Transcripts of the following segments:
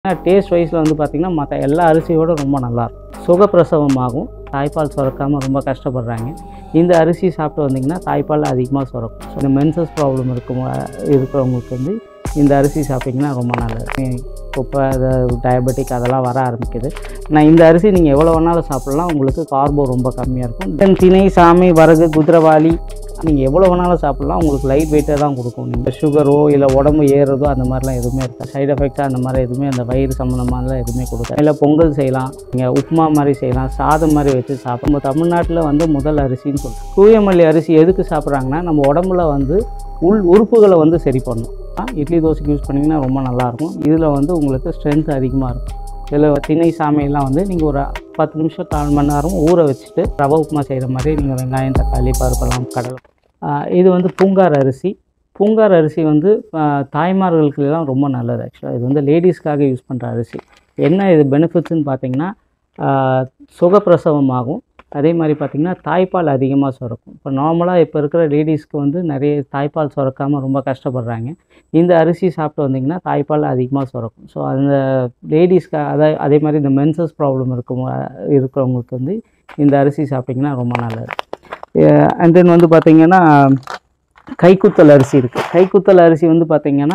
taste வைஸில் வந்து பார்த்திங்கன்னா மற்ற எல்லா அரிசியோட ரொம்ப நல்லாயிருக்கும் சுகப்பிரசவமாகும் தாய்ப்பால் சுரக்காமல் ரொம்ப கஷ்டப்படுறாங்க இந்த அரிசி சாப்பிட்டு வந்தீங்கன்னா தாய்ப்பால் அதிகமாக சுரக்கும் ஸோ இந்த மென்சஸ் ப்ராப்ளம் இருக்கும் இருக்கிறவங்களுக்கு வந்து இந்த அரிசி சாப்பிட்டிங்கன்னா ரொம்ப நல்லது இப்போ டயபெட்டிக் அதெல்லாம் வர ஆரம்பிக்குது நான் இந்த அரிசி நீங்கள் எவ்வளோ வேணாலும் சாப்பிட்லாம் உங்களுக்கு கார்போ ரொம்ப கம்மியாக இருக்கும் தென் திணை சாமை வரகு குதிரவாளி நீங்கள் எவ்வளோ வேணாலும் சாப்பிட்லாம் உங்களுக்கு லைட் வெயிட்டாக தான் கொடுக்கும் நீங்கள் சுகரோ இல்லை உடம்பு ஏறுறதோ அந்த மாதிரிலாம் எதுவுமே இருக்காது சைடு எஃபெக்டாக அந்த மாதிரி எதுவுமே அந்த வயிறு சம்மந்தமானலாம் எதுவுமே கொடுக்காது இல்லை பொங்கல் செய்யலாம் நீங்கள் உப்புமா மாதிரி செய்யலாம் சாதம் மாதிரி வச்சு சாப்பிடும் நம்ம தமிழ்நாட்டில் வந்து முதல் அரிசின்னு சொல்லுவோம் தூயமல்லி அரிசி எதுக்கு சாப்பிட்றாங்கன்னா நம்ம உடம்புல வந்து உள் உறுப்புகளை வந்து சரி பண்ணும் ஆ, இட்லி தோசைக்கு யூஸ் பண்ணிங்கன்னா ரொம்ப நல்லாயிருக்கும் இதில் வந்து உங்களுக்கு ஸ்ட்ரென்த் அதிகமாக இருக்கும் இதில் திணை சாமையெல்லாம் வந்து நீங்கள் ஒரு பத்து நிமிஷம் கால் மணி நேரம் ஊற வச்சுட்டு ரவை உப்புமா செய்கிற மாதிரி நீங்கள் வெங்காயம் தக்காளி பருப்பெல்லாம் கடலை ஆ, இது வந்து பூங்கார் அரிசி பூங்கார் அரிசி வந்து ஆ, தாய்மார்களுக்கு எல்லாம் ரொம்ப நல்லது ஆக்சுவலாக இது வந்து லேடிஸ்க்காக யூஸ் பண்ணுற அரிசி என்ன இது பெனிஃபிட்ஸ்னு பார்த்தீங்கன்னா ஆ, சுகப்பிரசவமாகும் அதே மாதிரி பார்த்திங்கன்னா தாய்ப்பால் அதிகமாக சுரக்கும் இப்போ நார்மலாக இப்போ இருக்கிற லேடிஸ்க்கு வந்து நிறைய தாய்ப்பால் சுரக்காமல் ரொம்ப கஷ்டப்படுறாங்க இந்த அரிசி சாப்பிட்டு வந்தீங்கன்னா தாய்ப்பால் அதிகமாக சுரக்கும் ஸோ அந்த லேடிஸ்க்கு அதே அதே மாதிரி இந்த மென்சஸ் ப்ராப்ளம் இருக்கும் இருக்கிறவங்களுக்கு வந்து இந்த அரிசி சாப்பிட்டிங்கன்னா ரொம்ப நல்லது அண்ட் தென் வந்து பார்த்திங்கன்னா கைக்குத்தல் அரிசி இருக்குது கைக்குத்தல் அரிசி வந்து பார்த்திங்கன்னா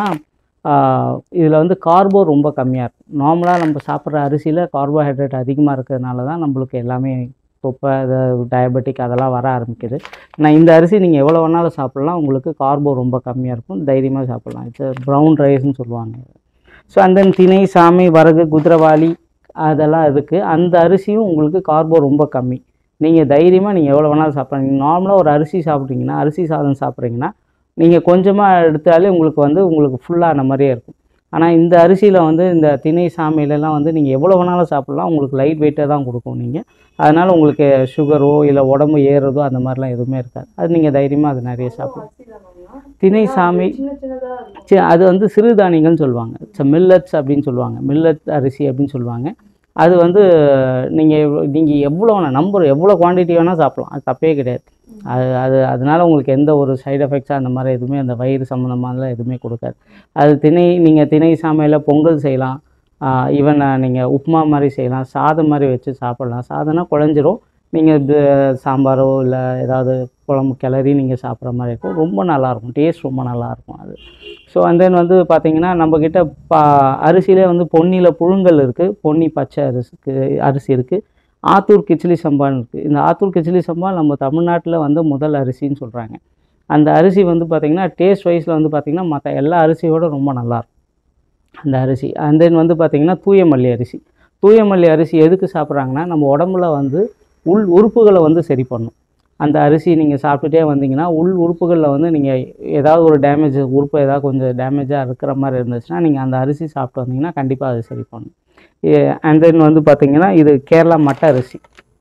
இதில் வந்து கார்போ ரொம்ப கம்மியாக இருக்கும் நார்மலாக நம்ம சாப்பிட்ற அரிசியில் கார்போஹைட்ரேட் அதிகமாக இருக்கிறதுனால தான் நம்மளுக்கு எல்லாமே தொப்பை டயபெட்டிக் அதெல்லாம் வர ஆரம்பிக்குது நான் இந்த அரிசி நீங்கள் எவ்வளோ வேணாலும் சாப்பிட்லாம் உங்களுக்கு கார்போ ரொம்ப கம்மியாக இருக்கும் தைரியமாக சாப்பிட்லாம் இட்ஸ் ப்ரௌன் ரைஸ்னு சொல்லுவாங்க ஸோ அந்த திணை சாமை வரகு குதிரவாளி அதெல்லாம் இருக்குது அந்த அரிசியும் உங்களுக்கு கார்போ ரொம்ப கம்மி நீங்கள் தைரியமாக நீங்கள் எவ்வளோ வேணாலும் சாப்பிட்லாம் நீங்கள் நார்மலாக ஒரு அரிசி சாப்பிட்றீங்கன்னா அரிசி சாதம் சாப்பிட்றீங்கன்னா நீங்கள் கொஞ்சமாக எடுத்தாலே உங்களுக்கு வந்து உங்களுக்கு ஃபுல்லான மாதிரியே இருக்கும் ஆனால் இந்த அரிசியில் வந்து இந்த திணை சாமையிலலாம் வந்து நீங்கள் எவ்வளோ வேணாலும் சாப்பிட்லாம் உங்களுக்கு லைட் வெயிட்டாக தான் கொடுக்கும் நீங்கள் அதனால் உங்களுக்கு சுகரோ இல்லை உடம்பு ஏறுறதோ அந்த மாதிரிலாம் எதுவுமே இருக்காது அது நீங்கள் தைரியமாக அது நிறைய சாப்பிடலாம் திணை சாமை சின்ன சின்னதா இருக்கும் சி அது வந்து சிறுதானியங்கள்னு சொல்லுவாங்க ஸோ மில்லட்ஸ் அப்படின்னு சொல்லுவாங்க மில்லட் அரிசி அப்படின்னு சொல்லுவாங்க அது வந்து நீங்கள் நீங்கள் எவ்வளோ வேணால் நம்பர் எவ்வளோ குவான்டிட்டி வேணால் சாப்பிடலாம் அது தப்பே கிடையாது அது அது அதனால் உங்களுக்கு எந்த ஒரு சைடு எஃபெக்ட்ஸாக அந்த மாதிரி எதுவுமே அந்த வயிறு சம்மந்தமானலாம் எதுவுமே கொடுக்காது அது திணை நீங்கள் திணை சாமையில் பொங்கல் செய்யலாம் ஈவன் நீங்கள் உப்புமா மாதிரி செய்யலாம் சாதம் மாதிரி வச்சு சாப்பிடலாம் சாதம்னா குழஞ்சிரும் நீங்கள் இது சாம்பாரோ இல்லை ஏதாவது குழம்பு கிளறி நீங்கள் சாப்பிட்ற மாதிரி இருக்கும் ரொம்ப நல்லாயிருக்கும் டேஸ்ட் ரொம்ப நல்லாயிருக்கும் அது ஸோ அண்ட் தென் வந்து பார்த்தீங்கன்னா நம்மக்கிட்ட பா அரிசியிலே வந்து பொன்னியில் புழுங்கல் இருக்குது பொன்னி பச்சை அரிசிக்கு அரிசி இருக்குது ஆத்தூர் கிச்சிலி சம்பான்னு இருக்குது இந்த ஆத்தூர் கிச்சிலி சம்பா நம்ம தமிழ்நாட்டில் வந்து முதல் அரிசின்னு சொல்கிறாங்க அந்த அரிசி வந்து பார்த்திங்கன்னா டேஸ்ட் வைஸில் வந்து பார்த்திங்கன்னா மற்ற எல்லா அரிசியோட ரொம்ப நல்லாயிருக்கும் அந்த அரிசி அண்ட் தென் வந்து பார்த்திங்கன்னா தூயமல்லி அரிசி தூயமல்லி அரிசி எதுக்கு சாப்பிட்றாங்கன்னா நம்ம உடம்புல வந்து உள் உறுப்புகளை வந்து சரி பண்ணும் அந்த அரிசி நீங்கள் சாப்பிட்டுட்டே வந்தீங்கன்னா உள் உறுப்புகளில் வந்து நீங்கள் ஏதாவது ஒரு டேமேஜ் உறுப்பு ஏதாவது கொஞ்சம் டேமேஜாக இருக்கிற மாதிரி இருந்துச்சுன்னா நீங்கள் அந்த அரிசி சாப்பிட்டு வந்தீங்கன்னா கண்டிப்பாக அது சரி பண்ணும் அண்ட் தென் வந்து பார்த்திங்கன்னா இது கேரளா மட்டை அரிசி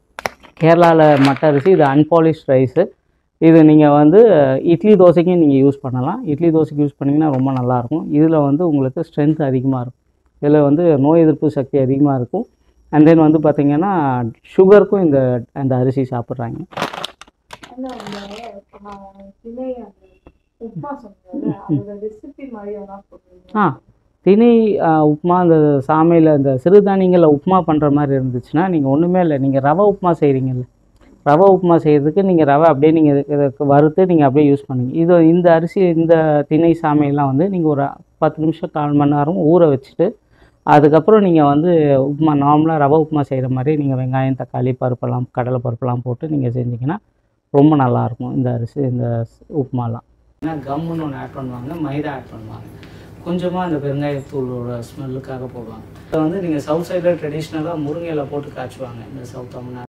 கேரளாவில் மட்டை அரிசி இது அன்பாலிஷ் ரைஸு இது நீங்கள் வந்து இட்லி தோசைக்கும் நீங்கள் யூஸ் பண்ணலாம் இட்லி தோசைக்கு யூஸ் பண்ணிங்கன்னா ரொம்ப நல்லாயிருக்கும் இதில் வந்து உங்களுக்கு ஸ்ட்ரென்த் அதிகமாக இருக்கும் இதில் வந்து நோய் எதிர்ப்பு சக்தி அதிகமாக இருக்கும் அண்ட் தென் வந்து பார்த்திங்கன்னா சுகருக்கும் இந்த அந்த அரிசி சாப்பிட்றாங்க ஆனா அந்த ஆஹ், திணை அந்த உப்புமா சொன்னீங்கல்ல அதோட ரெசிபி மாதிரி வேணா சொல்றீங்க ஆ திணை ஆ, உப்புமா அந்த சாமையில் அந்த சிறுதானியங்களில் உப்புமா பண்ணுற மாதிரி இருந்துச்சுன்னா நீங்கள் ஒன்றுமே இல்லை நீங்கள் ரவை உப்புமா செய்கிறீங்கல்ல ரவை உப்புமா செய்கிறதுக்கு நீங்கள் ரவை அப்படியே நீங்கள் இதுக்கு வறுத்து நீங்கள் அப்படியே யூஸ் பண்ணுங்க இது இந்த அரிசி இந்த திணை சாமையெல்லாம் வந்து நீங்கள் ஒரு பத்து நிமிஷம் கால் மணி நேரம் ஊற வச்சுட்டு அதுக்கப்புறம் நீங்கள் வந்து உப்புமா நார்மலாக ரவை உப்புமா செய்கிற மாதிரி நீங்கள் வெங்காயம் தக்காளி பருப்பெல்லாம் கடலை பருப்பெல்லாம் போட்டு நீங்கள் செஞ்சீங்கன்னா ரொம்ப நல்லாயிருக்கும் இந்த அரிசி இந்த உப்புமாலாம் ஏன்னா கம்முன்னு ஒன்று ஆட் பண்ணுவாங்க மைதா ஆட் பண்ணுவாங்க கொஞ்சமாக அந்த பெருங்காயத்தூளோட ஸ்மெல்லுக்காக போடுவாங்க இப்போ வந்து நீங்கள் சவுத் சைடில் ட்ரெடிஷ்னலாக முருங்கையில போட்டு காய்ச்சுவாங்க இந்த சவுத் தமிழ்நாடு